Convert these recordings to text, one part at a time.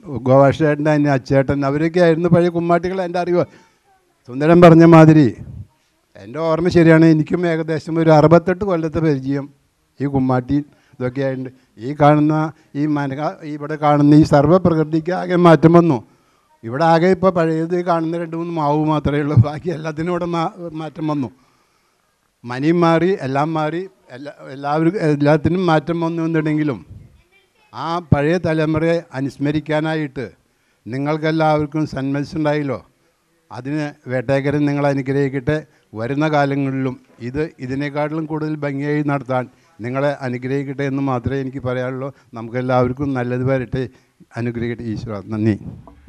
ഗോവാഷേട്ടൻ അതിന് അച്ചേട്ടൻ അവരൊക്കെ ആയിരുന്നു പഴയ കുമ്മാട്ടികൾ എൻ്റെ അറിവ് സുന്ദരൻ പറഞ്ഞ മാതിരി എൻ്റെ ഓർമ്മ ശരിയാണ് എനിക്കും ഏകദേശം ഒരു അറുപത്തെട്ട് കൊല്ലത്തെ പരിചയം ഈ കുമ്മാട്ടി ഇതൊക്കെ ആയിട്ടുണ്ട് ഈ കാണുന്ന ഈ മന ഇവിടെ കാണുന്ന ഈ സർവ്വപ്രകൃതിക്ക് ആകെ മാറ്റം വന്നു ഇവിടെ ആകെ ഇപ്പോൾ പഴയത് കാണുന്ന രണ്ട് മൂന്ന് മാവ് മാത്രമേ ഉള്ളൂ ബാക്കി എല്ലാത്തിനും ഇവിടെ മാ മാറ്റം വന്നു മനിയും മാറി എല്ലാം മാറി എല്ലാ എല്ലാവരും എല്ലാത്തിനും മാറ്റം വന്നു എന്നുണ്ടെങ്കിലും ആ പഴയ തലമുറയെ അനുസ്മരിക്കാനായിട്ട് നിങ്ങൾക്കെല്ലാവർക്കും സന്മനസ്സുണ്ടായല്ലോ അതിന് വേട്ടേക്കരൻ നിങ്ങൾ അനുഗ്രഹിക്കട്ടെ വരുന്ന കാലങ്ങളിലും ഇത് ഇതിനേക്കാട്ടിലും കൂടുതൽ ഭംഗിയായി നടത്താൻ നിങ്ങളെ അനുഗ്രഹിക്കട്ടെ എന്ന് മാത്രമേ എനിക്ക് പറയാനുള്ളൂ നമുക്കെല്ലാവർക്കും നല്ലത് വരട്ടെ അനുഗ്രഹിക്കട്ടെ ഈശ്വര നന്ദി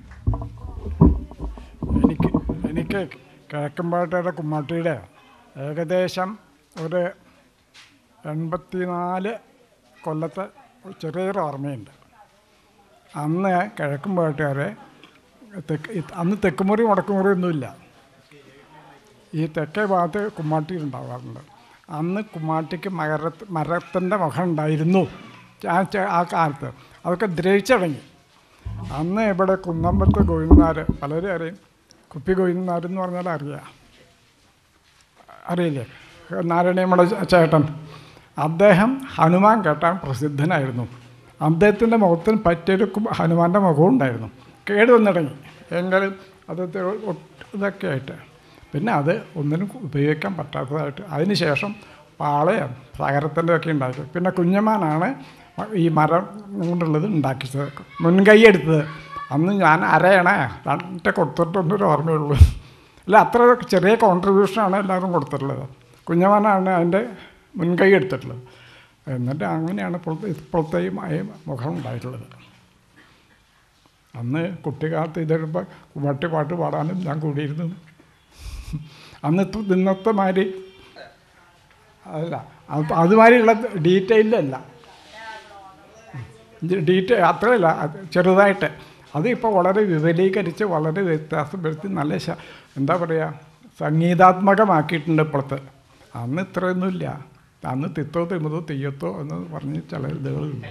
എനിക്ക് എനിക്ക് കിഴക്കമ്പാട്ടയുടെ കുമ്മാട്ടിയുടെ ഏകദേശം ഒരു എൺപത്തിനാല് കൊല്ലത്തെ ചെറിയൊരു ഓർമ്മയുണ്ട് അന്ന് കിഴക്കുംപാട്ടുകാരെ തെക്ക് ഇത് അന്ന് തെക്കുമുറി വടക്കുമുറി ഒന്നുമില്ല ഈ തെക്കേ ഭാഗത്ത് കുമ്മാട്ടി ഉണ്ടാവാറുണ്ട് അന്ന് കുമ്മാട്ടിക്ക് മകര മരത്തിൻ്റെ മുഖം ഉണ്ടായിരുന്നു ആ ചെ- ആ കാലത്ത് അതൊക്കെ ദ്രവിച്ചടങ്ങി അന്ന് ഇവിടെ കുന്നമ്പത്ത് ഗോവിന്ദനാർ പലരും അറിയും കുപ്പി ഗോവിന്ദനാർ എന്ന് പറഞ്ഞാൽ അറിയാം അറിയില്ലേ നാരായണിയമ്മയുടെ ചേട്ടൻ അദ്ദേഹം ഹനുമാൻ കേട്ടാൻ പ്രസിദ്ധനായിരുന്നു അദ്ദേഹത്തിൻ്റെ മുഖത്തിന് പറ്റിയൊരു കു- ഹനുമാൻ്റെ മുഖവും ഉണ്ടായിരുന്നു കേട് വന്നിടങ്ങി എങ്കിലും അത് തെ- ഒട്ട് ഇതൊക്കെ ആയിട്ട് പിന്നെ അത് ഒന്നിനും ഉപയോഗിക്കാൻ പറ്റാത്തതായിട്ട് അതിന് ശേഷം പാളയം തകരത്തിൻ്റെ ഒക്കെ ഉണ്ടാക്കി പിന്നെ കുഞ്ഞമ്മാനാണ് ഈ മരം കൊണ്ടുള്ളത് ഉണ്ടാക്കിച്ചത് മുൻകൈ എടുത്തത് അന്ന് ഞാൻ അരയണ രണ്ട് കൊടുത്തിട്ടൊന്നൊരു ഓർമ്മയുള്ളൂ അല്ല അത്ര ചെറിയ കോൺട്രിബ്യൂഷനാണ് എല്ലാവരും കൊടുത്തിട്ടുള്ളത് കുഞ്ഞമ്മനാണ് അതിൻ്റെ മുൻകൈ എടുത്തിട്ടുള്ളത് എന്നിട്ട് അങ്ങനെയാണ് ഇപ്പോഴത്തെ ഇപ്പോഴത്തെ ഈ മയ മുഖം ഉണ്ടായിട്ടുള്ളത് അന്ന് കുട്ടിക്കാലത്ത് ഇതെടുപ്പോൾ കുമ്മട്ടി പാട്ട് പാടാനും ഞാൻ കൂടിയിരുന്നു അന്ന് ഇത്ത- ഇന്നത്തെ മാതിരി അല്ല അത് അതുമാതിരിയുള്ള ഡീറ്റെയിലല്ല ഡീറ്റെയിൽ അത്രയല്ല അത് ചെറുതായിട്ട് അതിപ്പോൾ വളരെ വിപുലീകരിച്ച് വളരെ വ്യത്യാസം വരുത്തി നല്ല ശ- എന്താ പറയുക സംഗീതാത്മകമാക്കിയിട്ടുണ്ട് ഇപ്പോഴത്തെ അന്ന് ഇത്രയൊന്നുമില്ല അന്ന് തിത്തോ തിമുതോ തെയ്യത്തോ എന്ന് പറഞ്ഞ് ചില ഇതുകളുണ്ട്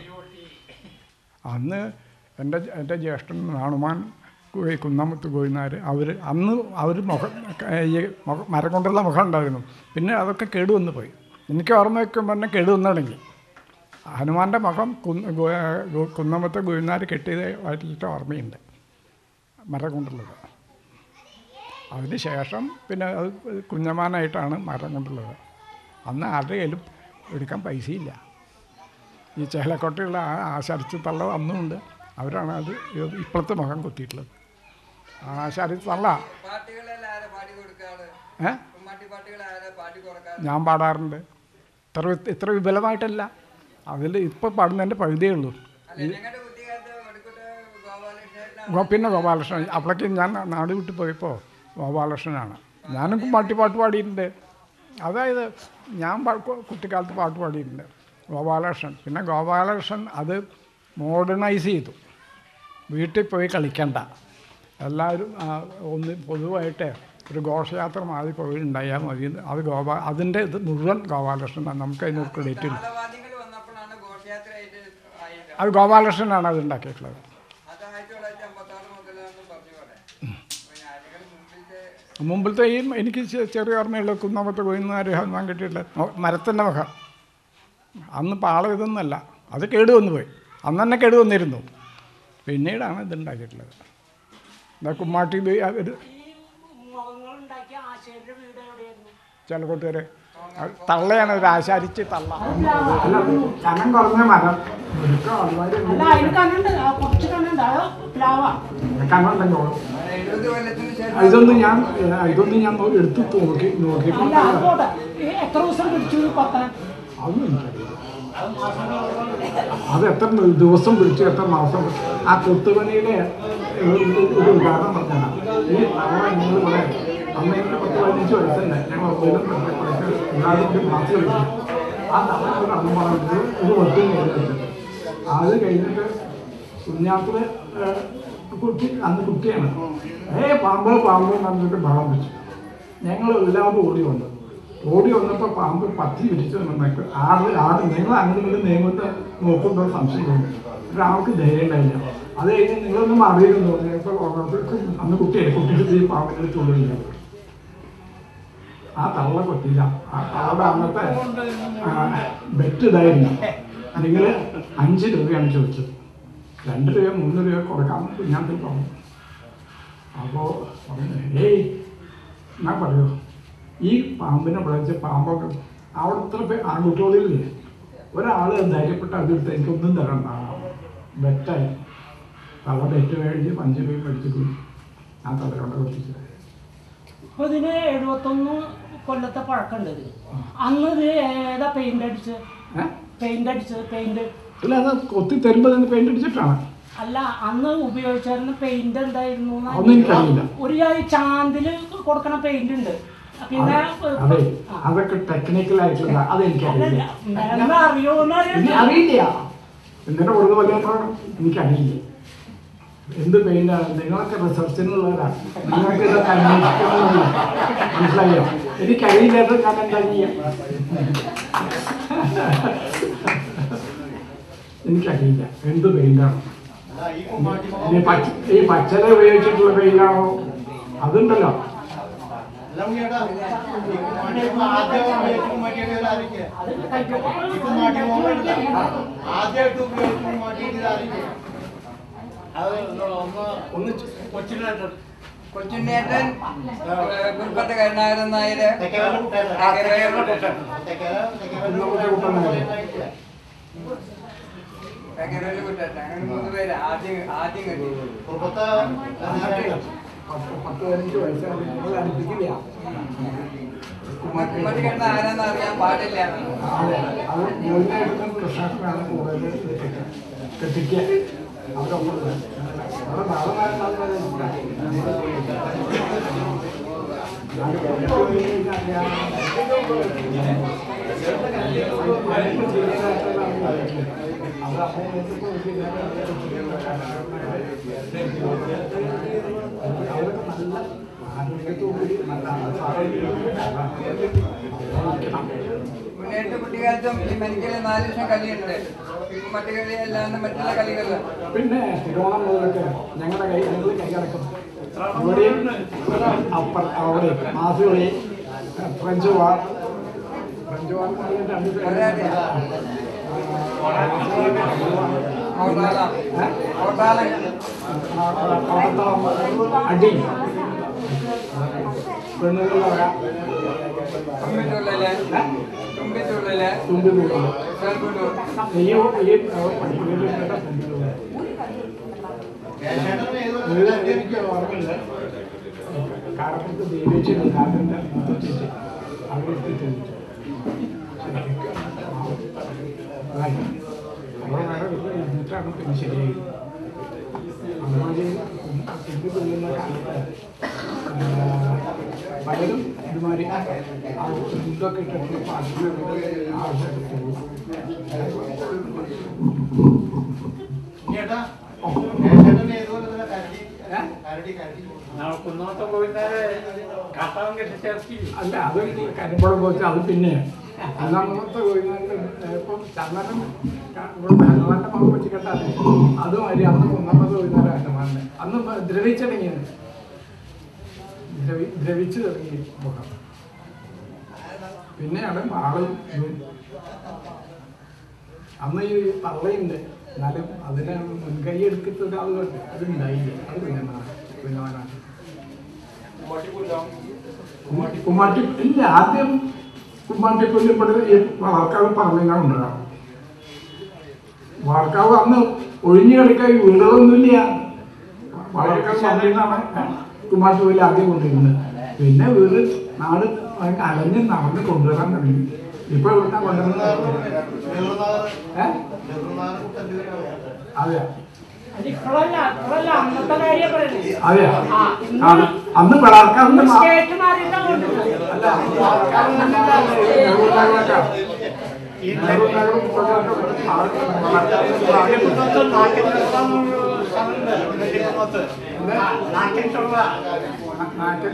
അന്ന് എൻ്റെ എൻ്റെ ജ്യേഷ്ഠൻ നാണുമാൻ കു- കുന്നമത്ത് ഗോവിനാർ അവർ അന്ന് അവർ മുഖം ഈ മുഖം മരം കൊണ്ടുള്ള മുഖം ഉണ്ടായിരുന്നു പിന്നെ അതൊക്കെ കേടുവന്ന് പോയി എനിക്ക് ഓർമ്മ വയ്ക്കുമ്പോൾ തന്നെ കേടുവന്ന് തുടങ്ങി ഹനുമാൻ്റെ മുഖം കുന്ന് ഗോ- ഗോ- കുന്നമത്തെ ഗോവിനാർ കെട്ടിയതായിട്ട് ഓർമ്മയുണ്ട് മരം കൊണ്ടുള്ളത് അതിന് ശേഷം പിന്നെ അത് കുഞ്ഞമാനായിട്ടാണ് മരം കൊണ്ടുള്ളത് അന്ന് ആരുടെ കയ്യിലും എടുക്കാൻ പൈസയില്ല ഈ ചേലക്കോട്ടയുള്ള ആ ആശാരിച്ച് തള്ള അന്നുമുണ്ട് അവരാണ് അത് ഇപ്പോഴത്തെ മുഖം കുത്തിയിട്ടുള്ളത് ആശാരിച്ച് തള്ള പാട്ടുകളെല്ലാം ആരാ പാടി കൊടുക്കാറ് ഏ കുമ്മാട്ടി പാട്ടുകൾ ആരാ പാടി കൊടുക്കാറ് ഞാൻ പാടാറുണ്ട് ഇത്ര വി- ഇത്ര വിപുലമായിട്ടല്ല അതിൽ ഇപ്പോൾ പാടുന്നതിൻ്റെ പകുതിയേ ഉള്ളൂ അല്ല ഞങ്ങളുടെ കുട്ടിക്കാലത്ത് വടക്കോട്ട് ഗോപാലകൃഷ്ണൻ ഗോ- പിന്നെ ഗോപാലകൃഷ്ണൻ അപ്പോഴേക്കും ഞാൻ നാട് വിട്ട് പോയപ്പോൾ ഗോപാലകൃഷ്ണനാണ് ഞാനും കുമ്മാട്ടി പാട്ട് പാടിയിട്ടുണ്ട് അതായത് ഞാൻ പാ- കു- കുട്ടിക്കാലത്ത് പാട്ട് പാടിയിട്ടുണ്ട് ഗോപാലകൃഷ്ണൻ പിന്നെ ഗോപാലകൃഷ്ണൻ അത് മോഡേണൈസ് ചെയ്തു വീട്ടിൽ പോയി കളിക്കണ്ട എല്ലാവരും ആ, ഒന്ന് പൊതുവായിട്ട് ഒരു ഘോഷയാത്ര മാറി പോയി ഉണ്ടായാൽ മതി എന്ന് അത് ഗോപാ അതിൻ്റെ ഇത് മുഴുവൻ ഗോപാലകൃഷ്ണനാണ് നമുക്ക് അതിനൊരു ക്രെഡിറ്റ് ഇല്ല താളവാദ്യങ്ങൾ വന്നപ്പോഴാണ് ഘോഷയാത്രയായിട്ട് ആയത് അത് ഗോപാലകൃഷ്ണനാണ് അത് ഉണ്ടാക്കിയിട്ടുള്ളത് അത് ആയിരത്തി തൊള്ളായിരത്തി അമ്പത്താറ് മുതലാണെന്ന് പറഞ്ഞു പോലെ പിന്നെ അതിനേക്കാൾ മുമ്പിലത്തെ മുമ്പിലത്തെ ഈ എനിക്ക് ചെ- ചെറിയ ഓർമ്മയുള്ള കുന്നമത്തെ കൊയ്യുന്നാർ ഹനുമാൻ കിട്ടിയിട്ടില്ല മരത്തിൻ്റെ മുഖം അന്ന് പാളം ഇതൊന്നല്ല അത് കേടുവന്നു പോയി അന്ന് തന്നെ കേടുവന്നിരുന്നു പിന്നീടാണ് ഇത് ഉണ്ടാക്കിയിട്ടുള്ളത് എന്താ കുമ്മാട്ടി ഇത് അവർ മുഖങ്ങളുണ്ടാക്കിയ ആശയുടെ വീട് എവിടെയായിരുന്നു ചിലക്കൂട്ടുകാരെ തള്ളയാണ് ഒരു ആശാരിച്ച് തള്ള കനം കുറഞ്ഞ മരം അല്ല അതിന് കണ്ണുണ്ട് ആ കുറച്ച് കണ്ണുണ്ട് അത് പ്ലാവാ കണ്ണുണ്ടല്ലോ എഴുപത് കൊല്ലത്തിന് ശേഷം ഇതൊന്നും ഞാൻ ഇതൊന്നും ഞാൻ എടുത്ത് നോക്കി നോക്കി അല്ല അത് പോട്ടെ ഈ എത്ര ദിവസം പിടിച്ചു കൊത്താൻ അതൊന്നും എനിക്കറിയില്ല അത് എത്ര ദിവസം പിടിച്ചു എത്ര മാസം പിടിച്ചു? ആ കൊത്തുപണിയുടെ ഒരു ഒരു ഉദാഹരണം പറഞ്ഞാൽ ഈ തവണ നിങ്ങൾ ഇവിടെ അന്ന് എനിക്ക് പത്ത് പതിനഞ്ച് വയസ്സല്ല ഞങ്ങൾ ഒന്നിലും എല്ലാവരും മാസം കളിക്കും ആ തവണ ഒരു അന്ന് പറഞ്ഞിട്ട് ഒരു ഒട്ടും കഴിഞ്ഞിട്ട് അത് കഴിഞ്ഞിട്ട് കുഞ്ഞാപ്പിള് കുട്ടി അന്ന് കുട്ടിയാണ് ഏ പാമ്പ് പാമ്പ് എന്ന് പറഞ്ഞിട്ട് ബഹളം വെച്ചു ഞങ്ങൾ എല്ലാവരും ഓടി വന്നു ഓടി വന്നപ്പോൾ പാമ്പ് പത്തി പിടിച്ചു നമുക്ക് ആട് ആട് നിങ്ങൾ അങ്ങനെ ഇങ്ങോട്ട് നീങ്ങുന്ന നോക്കുമ്പോൾ സംശയം തോന്നി ഒരാൾക്ക് ധൈര്യം ഉണ്ടായില്ല അത് കഴിഞ്ഞ് നിങ്ങളൊന്നും അറിയുന്നു ഇപ്പോൾ അന്ന് കുട്ടിയെ കുട്ടിയുടെ ഈ പാമ്പിൻ്റെ ചുള്ളില്ല ആ തള്ള കൊത്തില്ല ആ തള്ളയുടെ അന്നത്തെ ബെറ്റ് ഇതായിരുന്നു നിങ്ങൾ അഞ്ച് രൂപയാണ് ചോദിച്ചത് രണ്ട് രൂപ മൂന്ന് രൂപ കൊടുക്കാമെന്ന് കുഞ്ഞാത്തിൽ പറഞ്ഞു അപ്പോൾ പറഞ്ഞു ഏയ് എന്നാ പറയൂ ഈ പാമ്പിനെ വിളിച്ച പാമ്പൊക്കെ അവിടുത്തെ പേ- ആൺകുട്ടികളില്ലേ ഒരാൾ ധൈര്യപ്പെട്ട് അതെടുത്ത് എനിക്കൊന്നും തരണ്ട ബെറ്റായി തള്ള ബെറ്റ് മേടിച്ച് അഞ്ച് രൂപ മേടിച്ചിട്ട് ഞാൻ തലയോടെ കൊത്തിച്ചത് അപ്പൊ ഇതിന് എഴുപത്തൊന്ന് കൊല്ലത്തെ പഴക്കമുണ്ട് ഇത് അന്ന് ഇത് ഏതാ പെയിന്റ് അടിച്ച് ഏഹ് പെയിന്റ് അടിച്ചത് പെയിന്റ് അല്ല അത് കൊത്തി തരുമ്പോൾ തന്നെ പെയിന്റ് അടിച്ചിട്ടാണ് അല്ല അന്ന് ഉപയോഗിച്ചിരുന്ന പെയിന്റ് എന്തായിരുന്നു എന്ന് അതൊന്നും എനിക്കറിയില്ല. ഒരു ജാതി ചാന്തില് കൊടുക്കണ പെയിന്റ് ഉണ്ട് പിന്നെ അതെ അതൊക്കെ ടെക്നിക്കൽ ആയിട്ടുള്ള അതെനിക്കറിയില്ല എന്നാ അറിയോന്ന് ഇനി അറിയാം അറിയില്ല എന്നിട്ട് കൊടുത്ത് വലിയപ്പോഴാണ് എനിക്കറിയില്ല എന്ത് പെയിന്റാണ് നിങ്ങളൊക്കെ റിസർച്ചിനുള്ളവരാണ് നിങ്ങൾക്ക് ഇതൊക്കെ അന്വേഷിക്കണമെന്നില്ല മനസ്സിലായോ എനിക്കറിയില്ലാത്ത ഞാൻ എന്താ ചെയ്യാം എനിക്കറിയില്ല എന്ത് പെയിന്റാണ് ഈ പച്ച ഈ പച്ചല ഉപയോഗിച്ചിട്ടുള്ള പെയിന്റാണോ അതുണ്ടല്ലോ ആദ്യമായിട്ട് ഉപയോഗിച്ച് മാറ്റിയിട്ട് ഒന്ന് കൊച്ചിനായിട്ട് കൊച്ചുണ്ണേട്ടൻ കുറുപ്പത്തെ കരുണാകരൻ നായര് നമുക്ക് കുട്ടനാട്. കരകരയിൽ കുട്ടേട്ടൻ അങ്ങനെ മൂന്ന് പേര് ആദ്യം ആദ്യം കണ്ടു പത്ത് പത്ത് പതിനഞ്ച് വയസ്സാണ് നിങ്ങൾ അടുപ്പിക്കില്ല കുമ്മട്ടി കിടന്ന ആരാന്ന് അറിയാൻ പാടില്ല അതെ അത് ജോലിനെ എടുക്കുന്ന പ്രശ്നത്തിനാണ് കൂടുതൽ കെട്ടിക്കുക അവരൊപ്പം അവിടെ നാളെ അവരൊക്കെ നല്ല ആരോഗ്യത്തോടുകൂടി നല്ല ആരോഗ്യം മുന്നേറ്റ് കുട്ടിക്കാലത്തും ഈ മെനിക്കല് നാല് ലക്ഷം കളിയുണ്ട് കുമ്മട്ടി കളി അല്ലാണ്ട് മറ്റുള്ള കളികളിലും പിന്നെ തിരുവോണം മുതലൊക്കെ ഞങ്ങളുടെ കൈ ഞങ്ങൾ കൈകടക്കും ഇവിടെയും അപ്പർ അവിടെ മാസുകളി ഫ്രഞ്ച് വാർ ഫ്രഞ്ച് വാർ എന്ന് പറഞ്ഞാൽ രണ്ട് പേര്. ഓട്ടാളം ഓട്ടാളം ആ, കോട്ടത്തളം അടി പെണ്ണുങ്ങളുടെ വക തുമ്പിത്തുള്ളില് തുമ്പിത്തുള്ളില് തുമ്പി തൂക്കം ചെറുകുണ്ടൂർ ഈ ഈ പഠിപ്പിക്കേണ്ട തുമ്പിലുള്ള എനിക്ക് ഓർമ്മയില്ല കാരപ്പുറത്ത് ദേവിച്ചിട്ട് കാറിൻ്റെ മുത്തച്ഛേച്ചി അവരെത്തി ചോദിച്ചു അവിടെ വേറെ വീട്ടിൽ ഇരുന്നിട്ടാണ് പിന്നെ ശരിയായി അതുമാതിരി കുമ്പി കൊല്ലുന്ന കാലത്ത് പലരും ഇതുമാതിരി ആ ഇതൊക്കെ ഇട്ടിട്ട് പാട്ടിന് ആവശ്യപ്പെട്ടു പോകും കുന്നോട്ട് പോയിന്നാല് കാട്ടാൻ കെട്ടി ചേർത്തി അല്ല അത് കരിമ്പുളം പോയിട്ട് അത് പിന്നെ അന്നത്തെ കോഴിനാട്ടിൽ ഇപ്പം ചന്ദനം ഇവിടെ ഭഗവാന്റെ മകം വെച്ച് കേട്ടാലേ അതുമാതിരി അന്ന് ഒന്നാമത് കോഴിനാട് ഹനുമാനെ അന്ന് ദ്രവിച്ചിടങ്ങിയത് ദ്രവി ദ്രവിച്ചു തുടങ്ങി മുഖം പിന്നെയാണ് ആളും ഇതും അന്ന് ഈ പള്ളയുണ്ട് എന്നാലും അതിനെ മുൻകൈ എടുത്തിട്ട് ഒരാൾ കണ്ടു അത് ഉണ്ടായില്ല അത് പിന്നെ കുഞ്ഞമാനാണ് കുമ്മാട്ടി കുമ്മാട്ടി ഇല്ല ആദ്യം കുമ്മാട്ടിപ്പള്ളി ഇവിടെ ഈ വളർക്കാവ് പറഞ്ഞാൽ ഉണ്ടാകാം വളർക്കാവ് അന്ന് ഒഴിഞ്ഞു കിടക്കാൻ ഈ വീടുകളൊന്നുമില്ല വളർക്കാവ് പറഞ്ഞാണ് കുമ്മാട്ടിപ്പള്ളി ആദ്യം കൊണ്ടിരുന്നത് പിന്നെ വീട് നാട് അങ്ങ് അലഞ്ഞ് നടന്ന് കൊണ്ടുവരാൻ തുടങ്ങി ഇപ്പൊ ഇവിടുത്തെ കൊണ്ടുവരുന്നത് ഏ അതെ അത് ഇപ്പോഴല്ല ഇപ്പോഴല്ല അന്നത്തെ കാര്യം പറയുന്നത് അതെ ആ, ആ, അന്ന് വളർക്കാവിന്റെ മാ- സ്റ്റേറ്റ് മാറിയിട്ടാ കൊണ്ടുവരുന്നത് അല്ല വളർക്കാവിന്റെ നെഹ്റു നഗറൊക്കെ നെഹ്റു നഗറും ഇപ്പോഴൊക്കെ വളർക്കാവിന്റെ ആദ്യം നാട്ടിൽ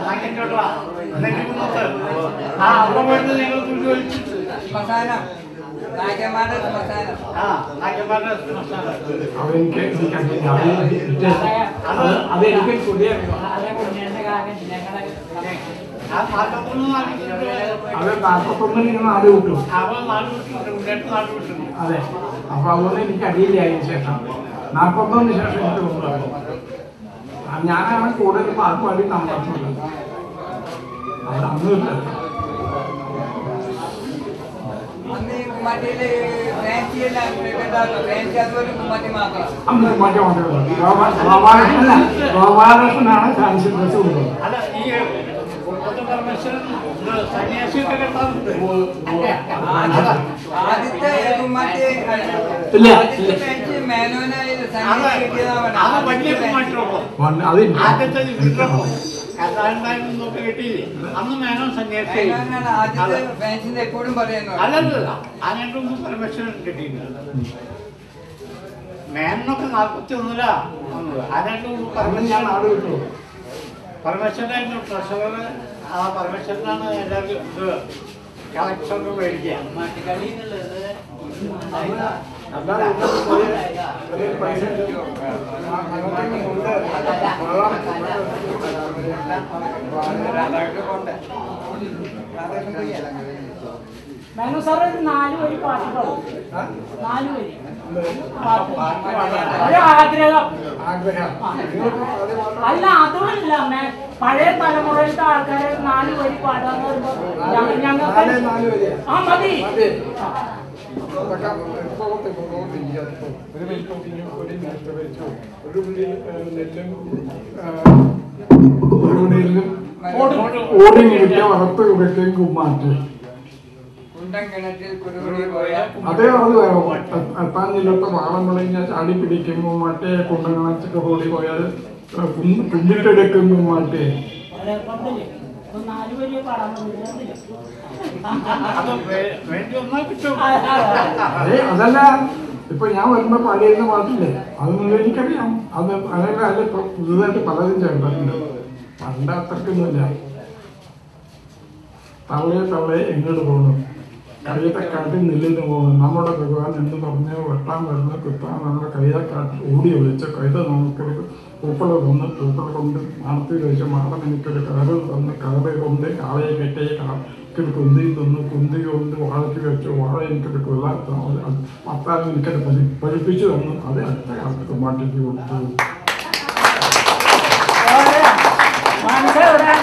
ശ്മശാനം നായകന്മാരുടെ ശ്മശാനം ആ നായകന്മാരുടെ ശ്മശാനം. അതെനിക്ക് എനിക്കറിയില്ല അത് അത് അതെനിക്ക് പുതിയ ആ നാൽപ്പത്തൊന്ന് നാല് അത് നാൽപ്പത്തൊന്നിൽ നിന്ന് നാല് കിട്ടും അവൻ നാല് വിട്ടിട്ടുണ്ട് ഉണ്ടേട്ട് നാല് വിട്ടിട്ടുണ്ട് അതെ അപ്പൊ അതുകൊണ്ട് എനിക്കറിയില്ല അതിന് ശേഷം നാൽപ്പത്തൊന്നിന് ശേഷം എനിക്ക് തോന്നുന്നു ആ, ഞാനാണ് കൂടുതൽ പാട്ട് പാടി നടത്തുന്നത് അത് അന്നില്ല അന്ന് ഈ കുമ്മാട്ടിയില് ഫാൻസി എല്ലാം കേട്ടാലോ ഫാൻസി അതുപോലെ കുമ്മാട്ടി മാത്രം അന്ന് മറ്റേ ഗോപാലകൃഷ്ണൻ ഗോപാലകൃഷ്ണനാണ് ഫാൻസി ഡ്രസ് കൊടുക്കുന്നത് അല്ല ഈ കുടുംബത്തെ പരമേശ്വരൻ ഇത് സന്യാസിയൊക്കെ കെട്ടാറുണ്ട് ആദ്യ- ആദ്യത്തെ കുമ്മാട്ടി ഇല്ല, ആദ്യത്തെ ഇല്ല. ഫാൻസി മേനോനായാലും അത് സന്യാസി കിട്ടിയതാ അത് വലിയ പറഞ്ഞത് കുമ്മാറ്റുള്ളൂ അത് ആദ്യത്തെ ഇതിലപ്പോ കഥാണ്ടായിരുന്നൊക്കെ കിട്ടിയില്ലേ അന്ന് മേനോൻ സന്യാസി മേനോനാണ് ആദ്യത്തെ ഫാൻസിന്റെ എപ്പോഴും പറയുന്നത് അല്ലല്ല അതിനൊക്കെ മുമ്പ് പരമേശ്വരൻ കിട്ടിയിട്ടുണ്ട് മേനൊക്കെ നാൽപ്പത്തി ഒന്നിലാ വന്നത് അതിനൊക്കെ മുമ്പ് അന്ന് ഞാൻ പരമേശ്വരൻ നാട് വിട്ടു പരമേശ്വരനായിരുന്നു ട്രഷറർ ആ പരമേശ്വരനാണ് എല്ലാവർക്കും ഇത് കളക്ഷനൊക്കെ മേടിക്കുക അല്ലാതെ ഇവിടെ പോയി ഒരു പൈസ അങ്ങോട്ടേക്ക് കൊണ്ട് മേനു സാർ ഒരു നാല് വരി പാട്ട് പാടും നാല് വരി പാട്ട് ഒരു ആഗ്രഹം ആഗ്രഹം അല്ല അതുമല്ല മേ- പഴയ തലമുറയിലത്തെ ആൾക്കാരെ നാല് വരി പാടാന്ന് പറയുമ്പോ ഞങ്ങ- ഞങ്ങൾക്ക് നാല് നാല് വരിക ആ മതി അതെ അതൊക്കെ ഇപ്പോഴത്തെ ഗുണമില്ല ഇപ്പൊ. ഒരു വലിയ ഒരു നേരത്തെ വെച്ചു ഒരു ഉള്ളി നെല്ലും ആ, ഒരു ഉള്ളിയിലും ഓടി കിട്ടിയ വറുത്ത് കിടക്കുകയും കുമ്മാറ്റ് കുണ്ടൻ കിണറ്റിൽ കുരുകുടി പോയ അതേ അത് വേണം എത്താൻ ജില്ലത്തെ പാളം വിളഞ്ഞ ചാടി പിടിക്കുമ്പോൾ മറ്റേ കുണ്ടങ്ങളച്ചിട്ട് ഓടി പോയാൽ കുഞ്ഞിട്ടെടുക്കുമ്പോൾ മറ്റേ അവരെ കൊണ്ടില്ലേ അപ്പൊ നാല് വരി പാടാൻ പറ്റില്ല അത് വേ- വേണ്ടി വന്നാൽ കിട്ടും അതെ അതല്ല ഇപ്പൊ ഞാൻ വരുമ്പോ പാടിയിരുന്ന പാട്ടില്ലേ അതൊന്നും എനിക്കറിയാം അത് അതല്ല അല്ല ഇപ്പൊ പുതുതായിട്ട് പലതും ചേർത്തിട്ടുണ്ട് പണ്ട് അത്രക്കൊന്നുമില്ല തള്ളയെ തള്ളയെ എങ്ങോട്ട് പോകുന്നു കൈയത്തെ കാട്ടി നെല്ലിന് പോകുന്നു നമ്മുടെ ഭഗവാൻ എന്ന് പറഞ്ഞ് വെട്ടാൻ വരുന്ന കുത്താൻ നമ്മുടെ കൈയെ കാട്ടി ഓടി വിളിച്ച് കൈത നമുക്കൊരു പൂക്കള കൊന്ന് പൂക്കള കൊണ്ട് മാണത്തിൽ വെച്ച് മാടം എനിക്കൊരു കാറ് തന്ന് കാറ് കൊണ്ട് കാളയെ കെട്ടിയ കാക്കൊരു കുന്തി തന്നു കുന്തി കൊണ്ട് വാഴയ്ക്ക് വെച്ച് വാഴ എനിക്കൊരു കൊള്ള പത്താലും എനിക്കത് പഠി പഠിപ്പിച്ചു തന്നു അത് അടുത്ത കാലത്ത് കുമ്മാട്ടിക്ക് കൊടുത്തു മനസ്സിലെവിടെ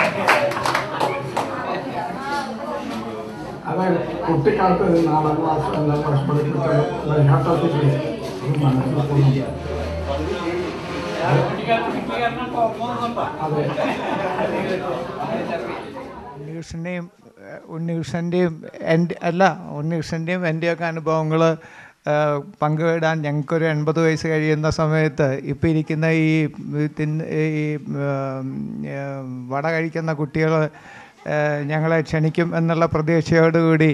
അതായത് കുട്ടിക്കാലത്ത് ഒരു നാലാം ക്ലാസ് അഞ്ചാം ക്ലാസ് പഠിപ്പിച്ച വൈകാട്ടത്തിൽ അത് മനസ്സിലാക്കുന്നു അതെ ഉണ്ണികൃഷ്ണൻ്റെയും ഉണ്ണികൃഷ്ണൻ്റെയും എൻ്റെ അല്ല ഉണ്ണികൃഷ്ണൻ്റെയും എൻ്റെയൊക്കെ അനുഭവങ്ങൾ പങ്കുവിടാൻ ഞങ്ങൾക്കൊരു എൺപത് വയസ്സ് കഴിയുന്ന സമയത്ത് ഇപ്പോൾ ഇരിക്കുന്ന ഈ തിന്ന് ഈ ഉം, ഉം, വട കഴിക്കുന്ന കുട്ടികൾ ഞങ്ങളെ ക്ഷണിക്കും എന്നുള്ള പ്രതീക്ഷയോടുകൂടി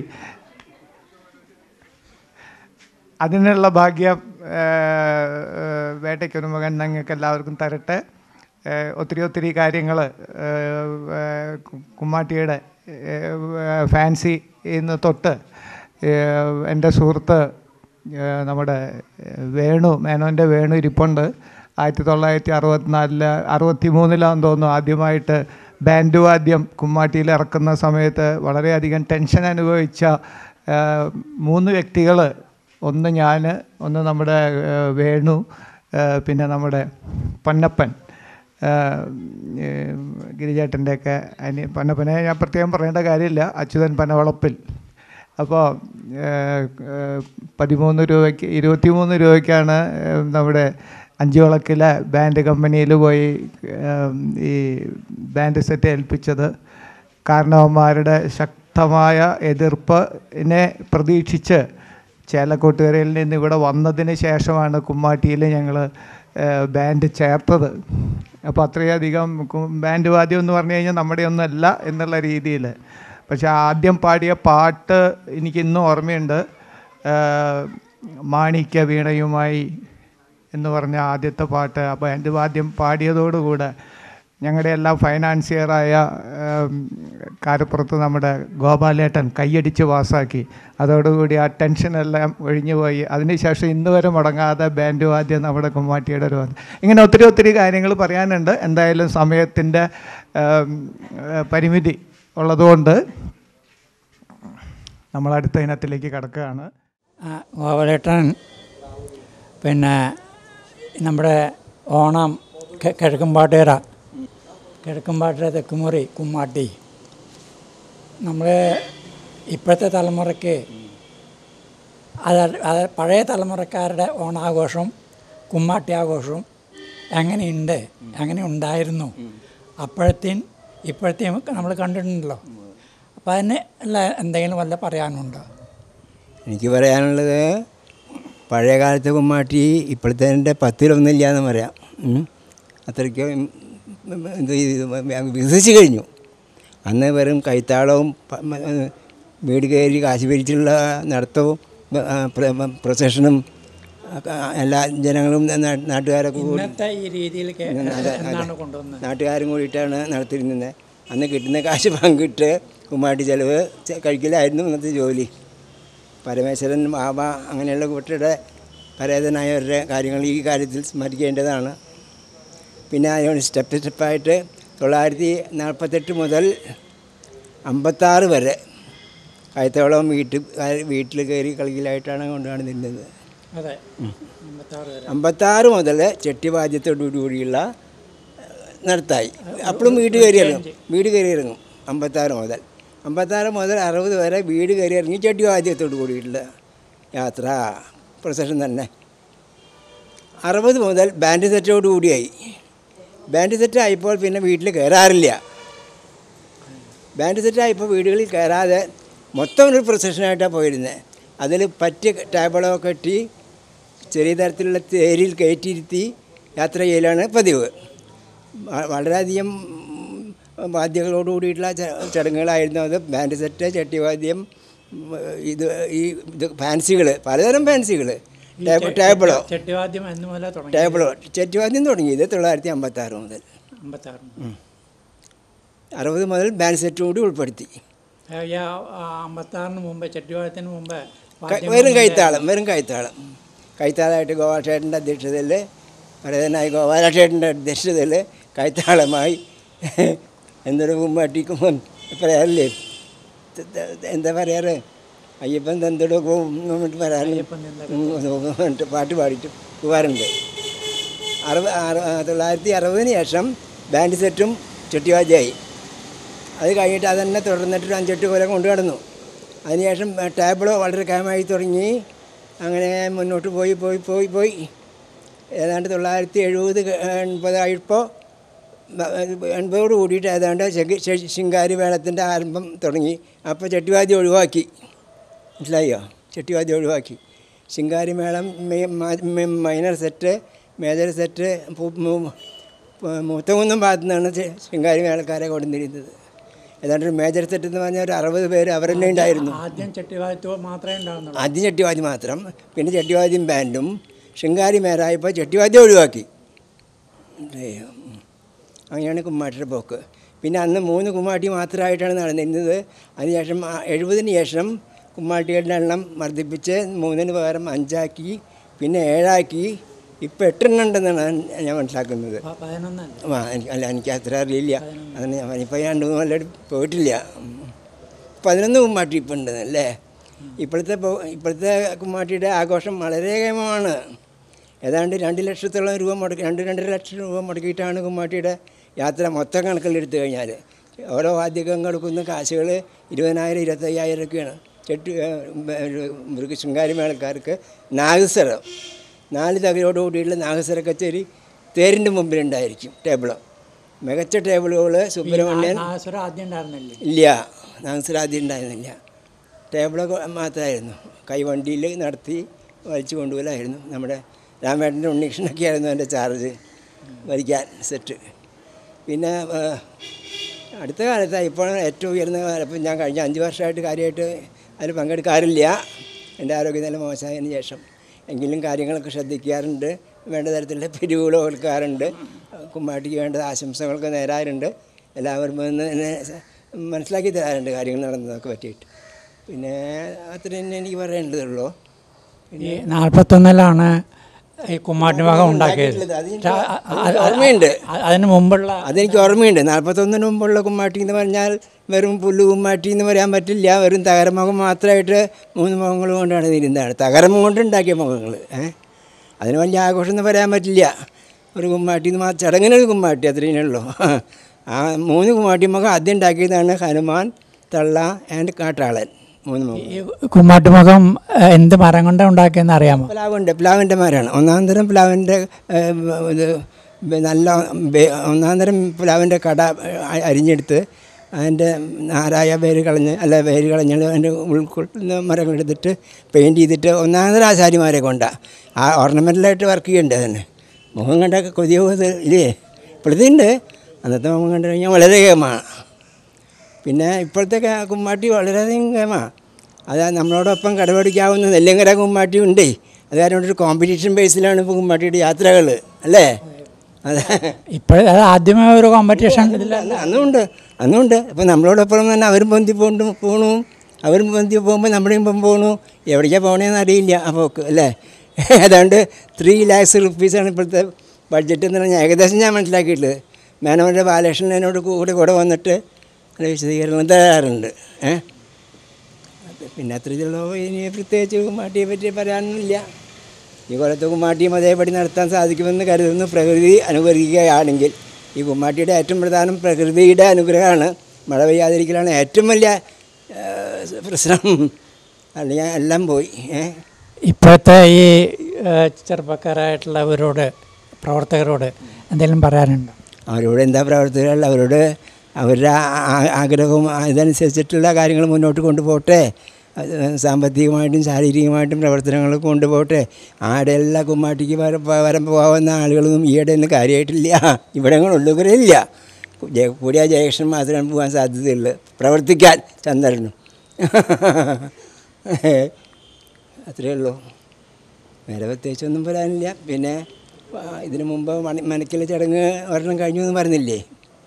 അതിനുള്ള ഭാഗ്യം വേട്ടയ്ക്കൊരു മകൻ ഞങ്ങൾക്ക് എല്ലാവർക്കും തരട്ടെ ഏഹ് ഒത്തിരി ഒത്തിരി കാര്യങ്ങൾ കുമ്മാട്ടിയുടെ ഏഹ് ഫാൻസി ഇന്ന് തൊട്ട് ഏഹ് എൻ്റെ സുഹൃത്ത് ഏഹ് നമ്മുടെ വേണു മേനോൻ്റെ വേണു ഇരിപ്പുണ്ട് ആയിരത്തി തൊള്ളായിരത്തി അറുപത്തിനാലില് അറുപത്തി മൂന്നിലാന്ന് തോന്നുന്നു ആദ്യമായിട്ട് ബാൻഡ് വാദ്യം കുമ്മാട്ടിയിൽ ഇറക്കുന്ന സമയത്ത് വളരെയധികം ടെൻഷൻ അനുഭവിച്ച ഏഹ് മൂന്ന് വ്യക്തികൾ ഒന്ന് ഞാൻ ഒന്ന് നമ്മുടെ ഏഹ് വേണു ഏഹ് പിന്നെ നമ്മുടെ പൊന്നപ്പൻ ഏഹ് ഏഹ് ഗിരിജേട്ടൻ്റെയൊക്കെ അനി പൊന്നപ്പനെ ഞാൻ പ്രത്യേകം പറയേണ്ട കാര്യമില്ല അച്യുതൻ പനവളപ്പിൽ അപ്പോൾ പതിമൂന്ന് രൂപയ്ക്ക് ഇരുപത്തിമൂന്ന് രൂപയ്ക്കാണ് ഏഹ് നമ്മുടെ അഞ്ച് വിളക്കിലെ ബാൻഡ് കമ്പനിയിൽ പോയി ഏഹ് ഈ ബാൻഡ് സെറ്റ് ഏൽപ്പിച്ചത് കാരണവന്മാരുടെ ശക്തമായ എതിർപ്പിനെ പ്രതീക്ഷിച്ച് ചേലക്കോട്ടുകരയിൽ നിന്ന് ഇവിടെ വന്നതിന് ശേഷമാണ് കുമ്മാട്ടിയിൽ ഞങ്ങൾ ബാൻഡ് ചേർത്തത് അപ്പോൾ അത്രയധികം കു- ബാൻഡ് വാദ്യം എന്ന് പറഞ്ഞു കഴിഞ്ഞാൽ നമ്മുടെ ഒന്നല്ല എന്നുള്ള രീതിയിൽ പക്ഷേ ആദ്യം പാടിയ പാട്ട് എനിക്ക് ഇന്നും ഓർമ്മയുണ്ട് ഏഹ് മാണിക്യ വീണയുമായി എന്ന് പറഞ്ഞ ആദ്യത്തെ പാട്ട് ആ ബാൻഡ് വാദ്യം പാടിയതോടുകൂടെ ഞങ്ങളുടെ എല്ലാം ഫൈനാൻസിയറായ ഏം, കാരപ്പുറത്ത് നമ്മുടെ ഗോപാലേട്ടൻ കൈയടിച്ച് പാസ്സാക്കി അതോടുകൂടി ആ ടെൻഷനെല്ലാം ഒഴിഞ്ഞു പോയി അതിനുശേഷം ഇന്ന് വരെ മുടങ്ങാതെ ബാൻഡ് വാദ്യം നമ്മുടെ കുമ്മാട്ടിയുടെ ഒരു വാദ്യം ഇങ്ങനെ ഒത്തിരി ഒത്തിരി കാര്യങ്ങൾ പറയാനുണ്ട് എന്തായാലും സമയത്തിൻ്റെ ഏം, ഏ, പരിമിതി ഉള്ളതുകൊണ്ട് നമ്മൾ അടുത്ത ഇനത്തിലേക്ക് കടക്കുകയാണ് ആ, ഗോപാലേട്ടൻ പിന്നെ നമ്മുടെ ഓണം കെ- കിഴക്കുംപാട്ടേര കിഴക്കുംപാട്ടേര തെക്കുമുറി കുമ്മാട്ടി നമ്മൾ ഇപ്പോഴത്തെ തലമുറയ്ക്ക് അത് അത് പഴയ തലമുറക്കാരുടെ ഓണാഘോഷം കുമ്മാട്ടി ആഘോഷവും എങ്ങനെയുണ്ട് എങ്ങനെ ഉണ്ടായിരുന്നു അപ്പോഴത്തേയും ഇപ്പോഴത്തെയും നമ്മൾ കണ്ടിട്ടുണ്ടല്ലോ അപ്പോൾ അതിന് ഉള്ള എന്തെങ്കിലും വല്ല പറയാനുണ്ടോ എനിക്ക് പറയാനുള്ളത് പഴയ കാലത്തെ കുമ്മാട്ടി ഇപ്പോഴത്തെ പത്തിലൊന്നുമില്ല എന്ന് പറയാം ഉം. അത്രയ്ക്ക് ഇത് വികസിച്ച് കഴിഞ്ഞു അന്ന് വെറും കൈത്താളവും പ- മ- വീട് കയറി കാശ് പിരിച്ചുള്ള നടത്തവും ബ- ആ, പ്ര- മ- പ്രൊസഷനും ഒക്കെ എല്ലാ ജനങ്ങളും നാ- നാട്ടുകാരൊക്കെ കൂടി ഇന്നത്തെ ഈ രീതിയിലേക്ക് അതെ, എന്നാണ് അതെ. കൊണ്ടുവന്നത് നാട്ടുകാരും കൂടിയിട്ടാണ് നടത്തിയിരുന്നത് അന്ന് കിട്ടുന്ന കാശ് പങ്കിട്ട് കുമ്മാട്ടി ചെലവ് ചെ- കഴിക്കലായിരുന്നു ഇന്നത്തെ ജോലി പരമേശ്വരൻ ബാബ അങ്ങനെയുള്ള കൂട്ടരുടെ പരേതനായവരുടെ കാര്യങ്ങൾ ഈ കാര്യത്തിൽ സ്മരിക്കേണ്ടതാണ് പിന്നെ അതിനോട് സ്റ്റെപ്പ് സ്റ്റെപ്പായിട്ട് തൊള്ളായിരത്തി നാൽപ്പത്തെട്ട് മുതൽ അമ്പത്താറ് വരെ കയത്തോളം വീട്ടിൽ വീട്ടിൽ കയറി കളിക്കലായിട്ടാണ് കൊണ്ടുനടന്നിരുന്നത് അതെ അമ്പത്താറ് വരെ അമ്പത്താറ് മുതൽ ചെട്ടിവാദ്യത്തോടു കൂടിയുള്ള നടത്തായി അപ്പോഴും വീട് കയറി ഇറങ്ങും വീട് കയറി ഇറങ്ങും അമ്പത്താറ് മുതൽ അമ്പത്താറ് മുതൽ അറുപത് വരെ വീട് കയറി ഇറങ്ങി ചെട്ടിവാദ്യത്തോടു കൂടിയുള്ള യാത്ര പ്രൊസഷൻ തന്നെ അറുപത് മുതൽ ബാൻഡ് സെറ്റോടു കൂടിയായി ബാൻഡ് സെറ്റ് ആയപ്പോൾ പിന്നെ വീട്ടിൽ കയറാറില്ല ബാൻഡ് സെറ്റ് ആയപ്പോൾ വീടുകളിൽ കയറാതെ മൊത്തം ഒരു പ്രൊസഷനായിട്ടാണ് പോയിരുന്നത് അതിൽ പറ്റിയ ടേബിളോ കെട്ടി ചെറിയ തരത്തിലുള്ള തേരിൽ കയറ്റിയിരുത്തി യാത്ര ചെയ്യലാണ് പതിവ് വ- വളരെയധികം ഉം, വാദ്യങ്ങളോട് കൂടിയിട്ടുള്ള ച- ചടങ്ങുകളായിരുന്നു അത് ബാൻഡ് സെറ്റ് ചട്ടിവാദ്യം ഉം, ഇത് ഈ ഇത് ഫാൻസികൾ പലതരം ഫാൻസികൾ ടേബിളോ ചെട്ടിവാദ്യം എന്ന് മുതലേ തുടങ്ങി ടേബിളോ ചട്ടിവാദ്യം തുടങ്ങിയത് തൊള്ളായിരത്തി അമ്പത്താറ് മുതൽ അമ്പത്താറ് അറുപത് മുതൽ ബാൻഡ് സെറ്റും കൂടി ഉൾപ്പെടുത്തി ആ, ഈ ആ- ആ അമ്പത്താറിന് മുമ്പ് ചെട്ടിവാദ്യത്തിന് മുമ്പ് ക- വാദ്യങ്ങൾ വെറും കൈത്താളം വെറും കൈത്താളം കൈത്താളമായിട്ട് ഗോപാലക്ഷേട്ടൻ്റെ അധ്യക്ഷതയിൽ പരേതനായ ഗോപാലക്ഷേട്ടൻ്റെ അധ്യക്ഷതയിൽ കൈത്താളമായി എന്തൊരു കുമ്മാട്ടിക്കും പറയാറില്ലേ ത- ത- എന്താ പറയാറ് അയ്യപ്പൻ തന്തെടുക്കും എന്നിട്ട് പറയാറില്ല എന്നിട്ട് പാട്ട് പാടിയിട്ട് പോകാറുണ്ട് അറുപത് അറു- തൊള്ളായിരത്തി അറുപതിന് ശേഷം ബാൻഡ് സെറ്റും ചുട്ടിവാദ്യമായി അത് കഴിഞ്ഞിട്ട് അതന്നെ തുടർന്നിട്ട് ഒരു അഞ്ചെട്ട് കൊല്ലം കൊണ്ടു നടന്നു അതിനുശേഷം ടേബിള് വളരെ കാമായി തുടങ്ങി അങ്ങനെ മുന്നോട്ട് പോയി പോയി പോയി പോയി ഏതാണ്ട് തൊള്ളായിരത്തി എഴുപത് എൺപതായപ്പോൾ എൺപതോട് കൂടിയിട്ട് ഏതാണ്ട് ശങ്കി- ശ- ശിങ്കാരി മേളത്തിൻ്റെ ആരംഭം തുടങ്ങി അപ്പോൾ ചെട്ടിവാദ്യം ഒഴിവാക്കി മനസ്സിലായോ ചെട്ടിവാദ്യം ഒഴിവാക്കി ശിങ്കാരി മേളം മെ- മ- മെ- മൈനർ സെറ്റ് മേജർ സെറ്റ് പു- മു- പ- മൂത്തകുന്നം ഭാഗത്തു നിന്നാണ് ചെ- ശിങ്കാരി മേളക്കാരെ കൊണ്ടുവന്നിരുന്നത് ഏതാണ്ട് ഒരു മേജർ സെറ്റ് എന്ന് പറഞ്ഞാൽ ഒരു അറുപത് പേര് അവർ തന്നെ ഉണ്ടായിരുന്നു ആദ്യം ചെട്ടിവാദ്യത്തോ മാത്രമേ ഉണ്ടാകുന്നുള്ളൂ ആദ്യം ചെട്ടിവാദ്യം മാത്രം പിന്നെ ചെട്ടിവാദ്യം ബാൻഡും ശൃംഗാരി മേരായപ്പോൾ ചെട്ടിവാദ്യം ഒഴിവാക്കി അയ്യോ. അങ്ങനെയാണ് കുമ്മാട്ടിയുടെ പോക്ക് പിന്നെ അന്ന് മൂന്ന് കുമ്മാട്ടി മാത്രമായിട്ടാണ് നടന്നിരുന്നത് അതിനുശേഷം ആ എഴുപതിന് ശേഷം കുമ്മാട്ടികളുടെ എണ്ണം വർദ്ധിപ്പിച്ച് മൂന്നിന് പകരം അഞ്ചാക്കി പിന്നെ ഏഴാക്കി ഇപ്പം എട്ടെണ്ണം ഉണ്ടെന്നാണ് ഞാൻ മനസ്സിലാക്കുന്നത് പ- പതിനൊന്നല്ല ആ എനിക്ക് അല്ല എനിക്ക് അത്ര അറിയില്ല അങ്ങനെ ഞാൻ ഇപ്പോൾ രണ്ട് മൂന്ന് കൊല്ലം പോയിട്ടില്ല ഉം. പതിനൊന്ന് കുമ്മാട്ടി ഇപ്പം ഉണ്ടെന്നല്ലേ ഇപ്പോഴത്തെ പോ- ഇപ്പോഴത്തെ കുമ്മാട്ടിയുടെ ആഘോഷം വളരെ കേമമാണ് ഏതാണ്ട് രണ്ട് ലക്ഷത്തോളം രൂപ മുടക്കി രണ്ട് രണ്ടര ലക്ഷം രൂപ മുടക്കിയിട്ടാണ് കുമ്മാട്ടിയുടെ യാത്ര മൊത്തം കണക്കിലെടുത്തു കഴിഞ്ഞാൽ ഓരോ വാദ്യകം കൊടുക്കുന്ന കാശുകൾ ഇരുപതിനായിരം ഇരുപത്തയ്യായിരം ഒക്കെയാണ് ചെട്ടി മൃഗ ശൃംഗാരി മേളക്കാർക്ക് നാഗസ്വരം നാല് തകരോട് കൂടിയുള്ള നാഗസ്വര കച്ചേരി തേരിൻ്റെ മുമ്പിലുണ്ടായിരിക്കും ടേബിള് മികച്ച ടേബിളുകൾ സുബ്രഹ്മണ്യൻ നാഗസ്വരം ആദ്യം ഉണ്ടായിരുന്നില്ലേ ഇല്ല നാഗസ്വരാദ്യം ഉണ്ടായിരുന്നില്ല ടേബിള് മാത്രമായിരുന്നു കൈവണ്ടിയിൽ നടത്തി വലിച്ചു കൊണ്ടുപോലായിരുന്നു നമ്മുടെ രാമേട്ടൻ്റെ ഉണ്ണികൃഷ്ണനൊക്കെ ആയിരുന്നു എൻ്റെ ചാർജ് വലിക്കാൻ സെറ്റ് പിന്നെ ആ, അടുത്ത കാലത്ത് ഇപ്പോൾ ഏറ്റവും ഉയർന്ന കാലം ഇപ്പം ഞാൻ കഴിഞ്ഞ അഞ്ച് വർഷമായിട്ട് കാര്യമായിട്ട് അതിൽ പങ്കെടുക്കാറില്ല എൻ്റെ ആരോഗ്യനില മോശമായതിന് ശേഷം എങ്കിലും കാര്യങ്ങളൊക്കെ ശ്രദ്ധിക്കാറുണ്ട് വേണ്ട തരത്തിലുള്ള പിരിവുകൾ കൊടുക്കാറുണ്ട് കുമ്മാട്ടിക്ക് വേണ്ട ആശംസകളൊക്കെ നേരാറുണ്ട് എല്ലാവരും വന്ന് എന്നെ സ- മനസ്സിലാക്കി തരാറുണ്ട് കാര്യങ്ങൾ നടന്നതൊക്കെ പറ്റിയിട്ട് പിന്നെ അത്ര തന്നെ എനിക്ക് പറയേണ്ടതുള്ളൂ ഈ നാൽപ്പത്തൊന്നിലാണ് ഈ കുമ്മാട്ടി മകം ഉണ്ടാക്കിയത് അതെനിക്ക് അതെനിക്ക് ഓർമ്മയുണ്ട് അ- അതിന് മുമ്പുള്ള അതെനിക്ക് ഓർമ്മയുണ്ട് നാൽപ്പത്തൊന്നിന് മുമ്പുള്ള കുമ്മാട്ടി എന്ന് പറഞ്ഞാൽ വെറും പുല്ല് കുമ്മാട്ടി എന്ന് പറയാൻ പറ്റില്ല വെറും തകരമുഖം മാത്രമായിട്ട് മൂന്ന് മുഖങ്ങൾ കൊണ്ടാണ് ഇരുന്നതാണ് തകരമുഖം കൊണ്ട് ഉണ്ടാക്കിയ മുഖങ്ങൾ ഏഹ് അതിന് വലിയ ആഘോഷം എന്ന് പറയാൻ പറ്റില്ല ഒരു കുമ്മാട്ടി എന്ന് മാത്രം ചടങ്ങിനൊരു കുമ്മാട്ടി അത്രയേ ഉള്ളൂ ആ മൂന്ന് കുമ്മാട്ടി മുഖം ആദ്യം ഉണ്ടാക്കിയതാണ് ഹനുമാൻ തള്ള ആൻഡ് കാട്ടാളൻ മൂന്ന് മുഖം ഈ കുമ്മാട്ടി മകം ഏഹ്, എന്ത് മരം കൊണ്ടാണ് ഉണ്ടാക്കിയെന്ന് അറിയാമോ പ്ലാവുണ്ട് പ്ലാവിൻ്റെ മരമാണ് ഒന്നാം തരം പ്ലാവിൻ്റെ ഏഹ്, ഇത് ബ- നല്ല ബെ- ഒന്നാം തരം പ്ലാവിൻ്റെ കട അ- അരിഞ്ഞെടുത്ത് അതിൻ്റെ നാരായ വേര് കളഞ്ഞ് അല്ല വേര് കളഞ്ഞ് അതിൻ്റെ ഉൾക്കൊള്ളുന്ന മരങ്ങൾ എടുത്തിട്ട് പെയിൻറ്റ് ചെയ്തിട്ട് ഒന്നാം തരം ആശാരിമാരെ കൊണ്ടാണ് ആ ഓർണമെൻ്റലായിട്ട് വർക്ക് ചെയ്യണ്ടേ അതിന് മുഖം കണ്ടൊക്കെ കൊതിയത് ഇല്ലേ ഇപ്പോഴത്തെ ഉണ്ട് അന്നത്തെ മുഖം കണ്ടു കഴിഞ്ഞാൽ വളരെ കേമാണ് പിന്നെ ഇപ്പോഴത്തെ ക- കുമ്മാട്ടി വളരെയധികം കേമാണ് അത് നമ്മളോടൊപ്പം കടപിടിക്കാവുന്ന നെല്ലിങ്കര കുമ്മാട്ടി ഉണ്ടേ അത് കാരണം ഒരു കോമ്പറ്റീഷൻ ബേസിലാണ് ഇപ്പോൾ കുമ്മാട്ടിയുടെ യാത്രകൾ അല്ലേ അതെ ഇപ്പോഴേ അത് ആദ്യമേ ഒരു കോമ്പറ്റീഷൻ ഇതിൽ അന്ന് അന്നുണ്ട് അന്നുണ്ട് ഇപ്പം നമ്മളോടൊപ്പം തന്നെ അവരും പൊന്തി പോണ്ട് പോണു അവരും പൊന്തി പോകുമ്പോൾ നമ്മുടെയും ഇപ്പം പോണു എവിടേക്കാണ് പോകണേന്ന് അറിയില്ല ആ പോക്ക് അല്ലേ ഏതാണ്ട് ത്രീ ലാക്സ് റുപ്പീസാണ് ഇപ്പോഴത്തെ ബഡ്ജറ്റ് എന്ന് പറഞ്ഞാൽ ഏകദേശം ഞാൻ മനസ്സിലാക്കിയിട്ടുള്ളത് മേനോൻ്റെ ബാലകൃഷ്ണൻ എന്നോട് കൂടെ കൂടെ വന്നിട്ട് അതിൻ്റെ വിശദീകരണം തരാറുണ്ട് ഏ അത് പിന്നെ അത്രയുള്ളൂ ഇനി പ്രത്യേകിച്ച് കുമ്മാട്ടിയെ പറ്റി പറയാനൊന്നുമില്ല ഈ കൊല്ലത്തെ കുമ്മാട്ടിയും അതേപടി നടത്താൻ സാധിക്കുമെന്ന് കരുതുന്നു പ്രകൃതി അനുഗ്രഹിക്കുകയാണെങ്കിൽ ഈ കുമ്മാട്ടിയുടെ ഏറ്റവും പ്രധാനം പ്രകൃതിയുടെ അനുഗ്രഹമാണ് മഴ പെയ്യാതിരിക്കലാണ് ഏറ്റവും വലിയ ആ, പ്രശ്നം അല്ലെങ്കിൽ എല്ലാം പോയി ഏ ഇപ്പോഴത്തെ ഈ ഏഹ്, ചെറുപ്പക്കാരായിട്ടുള്ളവരോട് പ്രവർത്തകരോട് എന്തെങ്കിലും പറയാനുണ്ടോ അവരോട് എന്താ പ്രവർത്തകர்கள் അവരോട് അവരുടെ ആ- ആ- ആഗ്രഹവും ഇതനുസരിച്ചിട്ടുള്ള കാര്യങ്ങൾ മുന്നോട്ട് കൊണ്ടുപോട്ടെ അത് സാമ്പത്തികമായിട്ടും ശാരീരികമായിട്ടും പ്രവർത്തനങ്ങൾ കൊണ്ടുപോട്ടെ ആടെ എല്ലാ കുമ്മാട്ടിക്ക് വര വരം പോകാവുന്ന ആളുകളൊന്നും ഈയിടെ ഒന്നും കാര്യമായിട്ടില്ല ഇവിടങ്ങളുള്ളവരേ ഇല്ല ജയ കൂടിയ ജയകൃഷ്ണൻ മാത്രമാണ് പോകാൻ സാധ്യതയുള്ളൂ പ്രവർത്തിക്കാൻ ചന്ദ്രനും അത്രയേ ഉള്ളൂ വേറെ പ്രത്യേകിച്ചൊന്നും പറയാനില്ല പിന്നെ ആ, ഇതിനു മുമ്പ് മണി മനക്കിലെ ചടങ്ങ് ഒരെണ്ണം കഴിഞ്ഞു എന്ന് പറഞ്ഞില്ലേ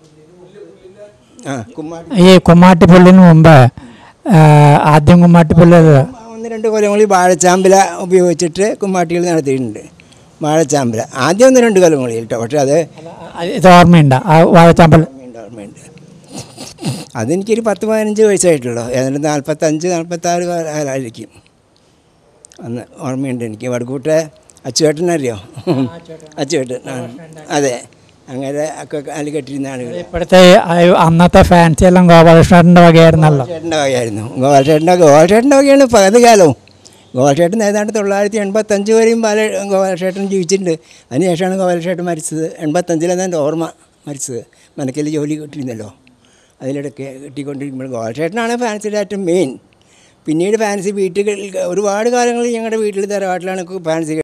ആ കുമ്മാട്ടി ഈ കുമ്മാട്ടിപ്പുല്ലിന് മുമ്പ് ഏഹ്, ആദ്യം കുമ്മാട്ടിപ്പുല്ല് ഒന്ന് രണ്ട് കൊല്ലങ്ങളിൽ വാഴച്ചാമ്പല ഉപയോഗിച്ചിട്ട് കുമ്മാട്ടികൾ നടത്തിയിട്ടുണ്ട് വാഴച്ചാമ്പല ആദ്യം ഒന്ന് രണ്ട് കൊല്ലങ്ങളിൽ കേട്ടോ പക്ഷേ അത് ഇത് ഓർമ്മയുണ്ട് ആ വാഴച്ചാമ്പൽ ഓർമ്മയുണ്ട് ഓർമ്മയുണ്ട് അതെനിക്കൊരു പത്ത് പതിനഞ്ച് വയസ്സായിട്ടുള്ളൂ ഏതാണ്ട് നാൽപ്പത്തഞ്ച് നാൽപ്പത്താറ് കാലമായിരിക്കും അന്ന് ഓർമ്മയുണ്ട് എനിക്ക് വടക്കൂട്ടെ അച്ചുവേട്ടനറിയോ അച്ചുവേട്ടൻ ആ അതെ അങ്ങനെ ഒക്കെ കാല് കെട്ടിയിരുന്ന ആളുകൾ ഇപ്പോഴത്തെ ആ- അന്നത്തെ ഫാൻസി എല്ലാം ഗോപാലകൃഷ്ണന്റെ വകയായിരുന്നല്ലോ ഗോപാലചേട്ടൻ്റെ വകയായിരുന്നു ഗോപാലചേട്ടൻ്റെ ഗോപാലചേട്ടൻ്റെ വകയാണ് പകുതി കാലവും ഗോപാലചേട്ടൻ ഏതാണ്ട് തൊള്ളായിരത്തി എൺപത്തഞ്ച് വരെയും ബാല ഗോപാലചേട്ടൻ ജീവിച്ചിട്ടുണ്ട് അതിനുശേഷമാണ് ഗോപാലചേട്ടൻ മരിച്ചത് എൺപത്തഞ്ചിലാണ് എൻ്റെ ഓർമ്മ മരിച്ചത് മനക്കൽ ജോലി കിട്ടിയിരുന്നല്ലോ അതിലിടയ്ക്ക് കിട്ടിക്കൊണ്ടിരിക്കുമ്പോൾ ഗോപാലചേട്ടനാണ് ഫാൻസിയുടെ ഏറ്റവും മെയിൻ പിന്നീട് ഫാൻസി വീട്ടുകൾ ഒരുപാട് കാലങ്ങൾ ഞങ്ങളുടെ വീട്ടിൽ തറവാട്ടിലാണ് ഫാൻസി